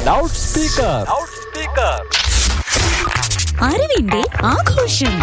loud speaker അറിവിന്റെ ആഘോഷം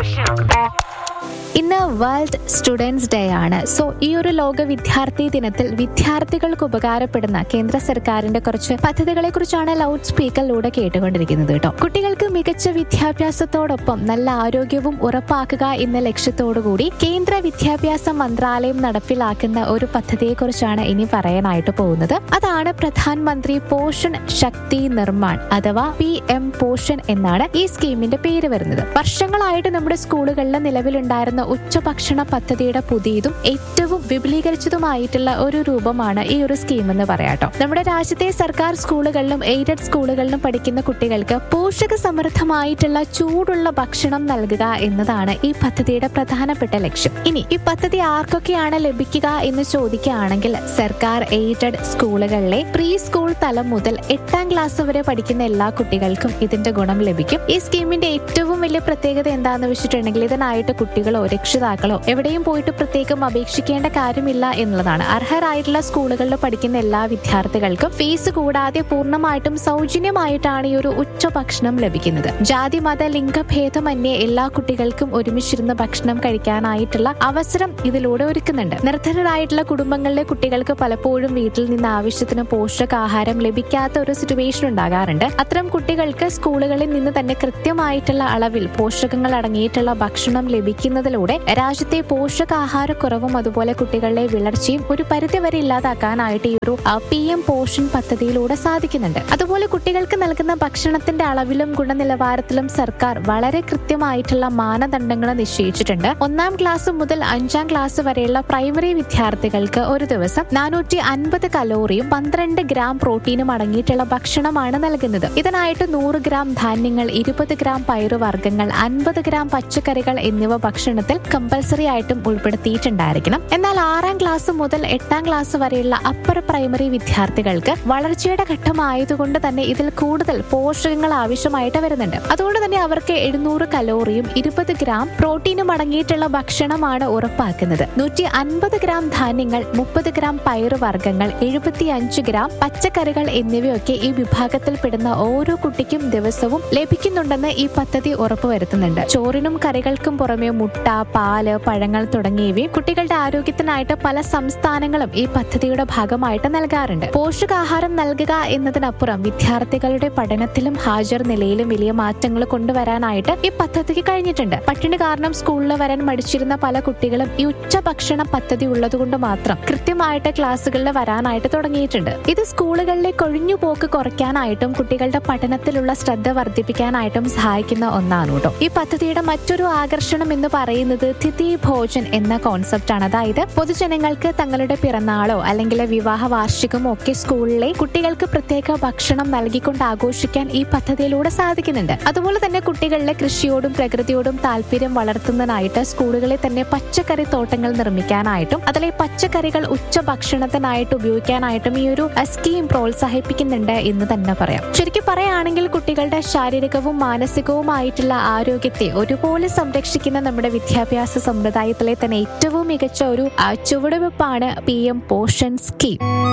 ഇന്ന് വേൾഡ് സ്റ്റുഡൻസ് ഡേ ആണ് സോ ഈ ഒരു ലോക വിദ്യാർത്ഥി ദിനത്തിൽ വിദ്യാർത്ഥികൾക്ക് ഉപകാരപ്പെടുന്ന കേന്ദ്ര സർക്കാരിന്റെ കുറച്ച് പദ്ധതികളെ കുറിച്ചാണ് ലൗഡ് സ്പീക്കറിലൂടെ കേട്ടുകൊണ്ടിരിക്കുന്നത് കേട്ടോ കുട്ടികൾക്ക് മികച്ച വിദ്യാഭ്യാസത്തോടൊപ്പം നല്ല ആരോഗ്യവും ഉറപ്പാക്കുക എന്ന ലക്ഷ്യത്തോടുകൂടി കേന്ദ്ര വിദ്യാഭ്യാസ മന്ത്രാലയം നടപ്പിലാക്കുന്ന ഒരു പദ്ധതിയെക്കുറിച്ചാണ് ഇനി പറയാനായിട്ട് പോകുന്നത് അതാണ് പ്രധാനമന്ത്രി പോഷൺ ശക്തി നിർമ്മാൺ അഥവാ പി എം പോഷൻ എന്നാണ് ഈ സ്കീമിന്റെ പേര് വരുന്നത് വർഷങ്ങളായിട്ട് നമ്മുടെ സ്കൂളുകളിൽ നിലവിലുണ്ടായിരുന്ന ഉച്ചഭക്ഷണ പദ്ധതിയുടെ പുതിയതും ഏറ്റവും വിപുലീകരിച്ചതുമായിട്ടുള്ള ഒരു രൂപമാണ് ഈ ഒരു സ്കീം എന്ന് പറയാട്ടോ നമ്മുടെ രാജ്യത്തെ സർക്കാർ സ്കൂളുകളിലും എയ്ഡഡ് സ്കൂളുകളിലും പഠിക്കുന്ന കുട്ടികൾക്ക് പോഷക സമൃദ്ധമായിട്ടുള്ള ചൂടുള്ള ഭക്ഷണം നൽകുക എന്നതാണ് ഈ പദ്ധതിയുടെ പ്രധാനപ്പെട്ട ലക്ഷ്യം ഇനി ഈ പദ്ധതി ആർക്കൊക്കെയാണ് ലഭിക്കുക എന്ന് ചോദിക്കുകയാണെങ്കിൽ സർക്കാർ എയ്ഡഡ് സ്കൂളുകളിലെ പ്രീ സ്കൂൾ തലം മുതൽ എട്ടാം ക്ലാസ് വരെ പഠിക്കുന്ന എല്ലാ കുട്ടികൾക്കും ഇതിന്റെ ഗുണം ലഭിക്കും ഈ സ്കീമിന്റെ ഏറ്റവും വലിയ പ്രത്യേകത എന്താണെന്ന് വെച്ചിട്ടുണ്ടെങ്കിൽ ഇതിനായിട്ട് കുട്ടികളോ രക്ഷിതാക്കളോ എവിടെയും പോയിട്ട് പ്രത്യേകം അപേക്ഷിക്കേണ്ട കാര്യമില്ല എന്നുള്ളതാണ് അർഹരായിട്ടുള്ള സ്കൂളുകളിൽ പഠിക്കുന്ന എല്ലാ വിദ്യാർത്ഥികൾക്കും ഫീസ് കൂടാതെ പൂർണ്ണമായിട്ടും സൗജന്യമായിട്ടാണ് ഈ ഒരു ഉച്ചഭക്ഷണം ലഭിക്കുന്നത് ജാതി മത ലിംഗഭേദമന്യേ എല്ലാ കുട്ടികൾക്കും ഒരുമിച്ചിരുന്ന് ഭക്ഷണം കഴിക്കാനായിട്ടുള്ള അവസരം ഇതിലൂടെ ഒരുക്കുന്നുണ്ട് നിർധനരായിട്ടുള്ള കുടുംബങ്ങളിലെ കുട്ടികൾക്ക് പലപ്പോഴും വീട്ടിൽ നിന്ന് ആവശ്യത്തിന് പോഷകാഹാരം ലഭിക്കാത്ത ഒരു സിറ്റുവേഷൻ ഉണ്ടാകാറുണ്ട് അത്തരം കുട്ടികൾക്ക് സ്കൂളുകളിൽ നിന്ന് തന്നെ കൃത്യമായിട്ടുള്ള അളവിൽ പോഷകങ്ങൾ അടങ്ങിയിട്ടുള്ള ഭക്ഷണം ലഭിക്കുന്നതിലൂടെ രാജ്യത്തെ പോഷകാഹാരക്കുറവും അതുപോലെ കുട്ടികളുടെ വിളർച്ചയും ഒരു പരിധിവരെ ഇല്ലാതാക്കാനായിട്ട് ഈ ഒരു പി എം പോഷൻ പദ്ധതിയിലൂടെ സാധിക്കുന്നുണ്ട് അതുപോലെ കുട്ടികൾക്ക് നൽകുന്ന ഭക്ഷണത്തിന്റെ അളവിലും ഗുണനിലവാരത്തിലും സർക്കാർ വളരെ കൃത്യമായിട്ടുള്ള മാനദണ്ഡങ്ങൾ നിശ്ചയിച്ചിട്ടുണ്ട് ഒന്നാം ക്ലാസ് മുതൽ അഞ്ചാം ക്ലാസ് വരെയുള്ള പ്രൈമറി വിദ്യാർത്ഥികൾക്ക് ഒരു ദിവസം നാനൂറ്റി അൻപത് കലോറിയും പന്ത്രണ്ട് ഗ്രാം പ്രോട്ടീനും അടങ്ങിയിട്ടുള്ള ഭക്ഷണമാണ് നൽകുന്നത് ഇതിനായിട്ട് നൂറ് ഗ്രാം ധാന്യങ്ങൾ ഇരുപത് ഗ്രാം പയറുവർഗ്ഗങ്ങൾ അൻപത് ഗ്രാം പച്ചക്കറികൾ എന്നിവ ഭക്ഷണത്തിൽ കമ്പൽസറി ആയിട്ടും ഉൾപ്പെടുത്തിയിട്ടുണ്ടായിരിക്കണം എന്നാൽ ആറാം ക്ലാസ് മുതൽ എട്ടാം ക്ലാസ് വരെയുള്ള അപ്പർ പ്രൈമറി വിദ്യാർത്ഥികൾക്ക് വളർച്ചയുടെ ഘട്ടമായതുകൊണ്ട് തന്നെ ഇതിൽ കൂടുതൽ പോഷകങ്ങൾ ആവശ്യമായിട്ട് വരുന്നുണ്ട് അതുകൊണ്ട് തന്നെ അവർക്ക് എഴുന്നൂറ് കലോറിയും ഇരുപത് ഗ്രാം പ്രോട്ടീനും അടങ്ങിയിട്ടുള്ള ഭക്ഷണമാണ് ഉറപ്പാക്കുന്നത് നൂറ്റി അൻപത് ഗ്രാം ധാന്യങ്ങൾ മുപ്പത് ഗ്രാം പയറുവർഗ്ഗങ്ങൾ എഴുപത്തി അഞ്ച് ഗ്രാം പച്ചക്കറികൾ എന്നിവയൊക്കെ ഈ വിഭാഗത്തിൽപ്പെടുന്ന ഓരോ കുട്ടിക്കും ദിവസവും ലഭിക്കുന്നുണ്ടെന്ന് ഈ പദ്ധതി ഉറപ്പുവരുത്തുന്നുണ്ട് ചോറിനും കറികൾക്കും പുറമെ മുട്ട പാല് പഴങ്ങൾ തുടങ്ങിയവയും കുട്ടികളുടെ ആരോഗ്യത്തിനായിട്ട് പല സംസ്ഥാനങ്ങളും ഈ പദ്ധതിയുടെ ഭാഗമായിട്ട് നൽകാറുണ്ട് പോഷകാഹാരം നൽകുക എന്നതിനപ്പുറം വിദ്യാർത്ഥികളുടെ പഠനത്തിലും ഹാജർ നിലയിലും വലിയ മാറ്റങ്ങൾ കൊണ്ടുവരാനായിട്ട് ഈ പദ്ധതിക്ക് കഴിഞ്ഞിട്ടുണ്ട് പട്ടിണി കാരണം സ്കൂളിൽ വരാൻ മടിച്ചിരുന്ന പല കുട്ടികളും ഈ ഉച്ചഭക്ഷണ പദ്ധതി ഉള്ളതുകൊണ്ട് മാത്രം കൃത്യമായിട്ട് ക്ലാസ്സുകളിൽ വരാനായിട്ട് തുടങ്ങിയിട്ടുണ്ട് ഇത് സ്കൂളുകളിലെ കൊഴിഞ്ഞുപോക്ക് കുറയ്ക്കാനായിട്ടും കുട്ടികളുടെ പഠനത്തിലുള്ള ശ്രദ്ധ വർദ്ധിപ്പിക്കാനായിട്ടും സഹായിക്കുന്ന ഒന്നാണ് കേട്ടോ ഈ പദ്ധതിയുടെ മറ്റൊരു ആകർഷണം എന്ന് പറയുന്നത് തിഥി ഭോജൻ എന്ന കോൺസെപ്റ്റ് ആണ് അതായത് പൊതുജനങ്ങൾക്ക് തങ്ങളുടെ പിറന്നാളോ അല്ലെങ്കിൽ വിവാഹ വാർഷികമോ ഒക്കെ സ്കൂളിലെ കുട്ടികൾക്ക് പ്രത്യേക ഭക്ഷണം നൽകിക്കൊണ്ട് ആഘോഷിക്കാൻ ഈ പദ്ധതിയിലൂടെ സാധിക്കുന്നുണ്ട് അതുപോലെ തന്നെ കുട്ടികളിലെ കൃഷിയോടും പ്രകൃതിയോടും താല്പര്യം വളർത്തുന്നതിനായിട്ട് സ്കൂളുകളിൽ തന്നെ പച്ചക്കറി തോട്ടങ്ങൾ നിർമ്മിക്കാനായിട്ടും അതിലെ പച്ചക്കറികൾ ഉച്ചഭക്ഷണത്തിനായിട്ട് ഉപയോഗിക്കാനായിട്ടും ഈ ഒരു സ്കീം പ്രോത്സാഹിപ്പിക്കുന്നുണ്ട് എന്ന് തന്നെ പറയാം ശരിക്കും പറയുകയാണെങ്കിൽ കുട്ടികളുടെ ശാരീരികവും മാനസികവുമായിട്ടുള്ള ആരോഗ്യത്തെ ഒരുപോലെ സംരക്ഷിക്കുന്ന നമ്മുടെ വിദ്യാഭ്യാസ സമ്പ്രദായത്തിലെ തന്നെ ഏറ്റവും മികച്ച ഒരു ആ, ചുവടുവെപ്പാണ് പി എം പോഷൻ സ്കീം